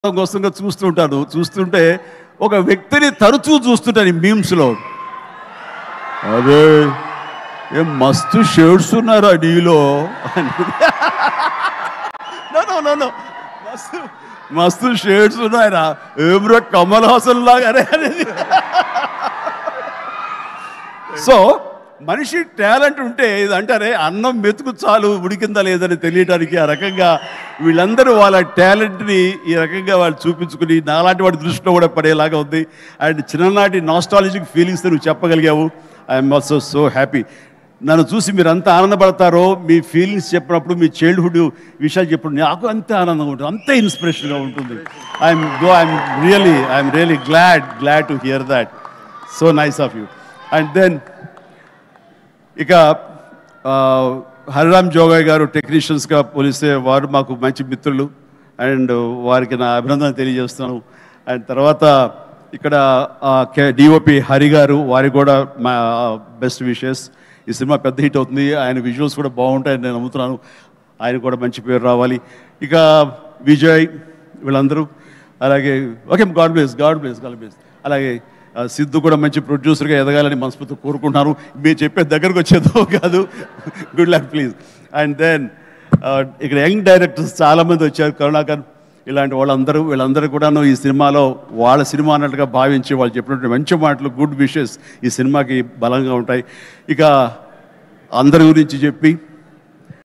కోసంగా చూస్తుంటాను చూస్తుంటే ఒక వ్యక్తిని తరచూ చూస్తుంటాను ఈ మీమ్స్లో అదే ఏం మస్తు షేడ్స్ ఉన్నారా నీలో నో నో నో నో మస్తు మస్తు షేడ్స్ ఉన్నాయరా ఏమ్రా కమల్ హాసన్ లాగానే అనేది సో మనిషి టాలెంట్ ఉంటే ఇది అంటారే అన్నం మెతుకు చాలు ఉడికిందా లేదని తెలియడానికి ఆ రకంగా వీళ్ళందరూ వాళ్ళ టాలెంట్ని ఈ రకంగా వాళ్ళు చూపించుకుని నాలాంటి వాడి దృష్టిలో కూడా పడేలాగా ఉంది అండ్ చిన్ననాటి నాస్టాలజిక్ ఫీలింగ్స్ నువ్వు చెప్పగలిగావు ఐఎమ్ ఆల్సో సో హ్యాపీ నన్ను చూసి మీరు అంత ఆనందపడతారో మీ ఫీలింగ్స్ చెప్పినప్పుడు మీ చైల్డ్హుడ్ విషయాలు చెప్పినప్పుడు నాకు అంతే ఆనందంగా ఉంటుంది అంతే ఇన్స్పిరేషన్గా ఉంటుంది I'm go I'm really I'm really glad glad to hear that so nice of you and then ఇక ఆ, హరిరామ్ జోగయ్య గారు టెక్నీషియన్స్గా పోలిస్తే వారు మాకు మంచి మిత్రులు అండ్ వారికి నా అభినందన తెలియజేస్తున్నాను అండ్ తర్వాత ఇక్కడ డిఓపి హరి గారు వారికి కూడా మా బెస్ట్ విషెస్ ఈ సినిమా పెద్ద హిట్ అవుతుంది ఆయన విజువల్స్ కూడా బాగుంటాయని నేను నమ్ముతున్నాను ఆయన కూడా మంచి పేరు రావాలి ఇక విజయ్ వీళ్ళందరూ అలాగే okay God bless God bless God bless అలాగే ఆ, సిద్ధు కూడా మంచి ప్రొడ్యూసర్గా ఎదగాలని మనస్ఫూర్తి కోరుకుంటున్నాను మీరు చెప్పే దగ్గరకు వచ్చేదో కాదు good luck please and then ఇక్కడ యంగ్ డైరెక్టర్స్ చాలామంది వచ్చారు కరుణాకర్ ఇలాంటి వాళ్ళందరూ వీళ్ళందరూ కూడాను ఈ సినిమాలో వాళ్ళ సినిమా అన్నట్టుగా భావించి వాళ్ళు చెప్పినటువంటి మంచి మాటలు గుడ్ విషెస్ ఈ సినిమాకి బలంగా ఉంటాయి ఇక అందరి గురించి చెప్పి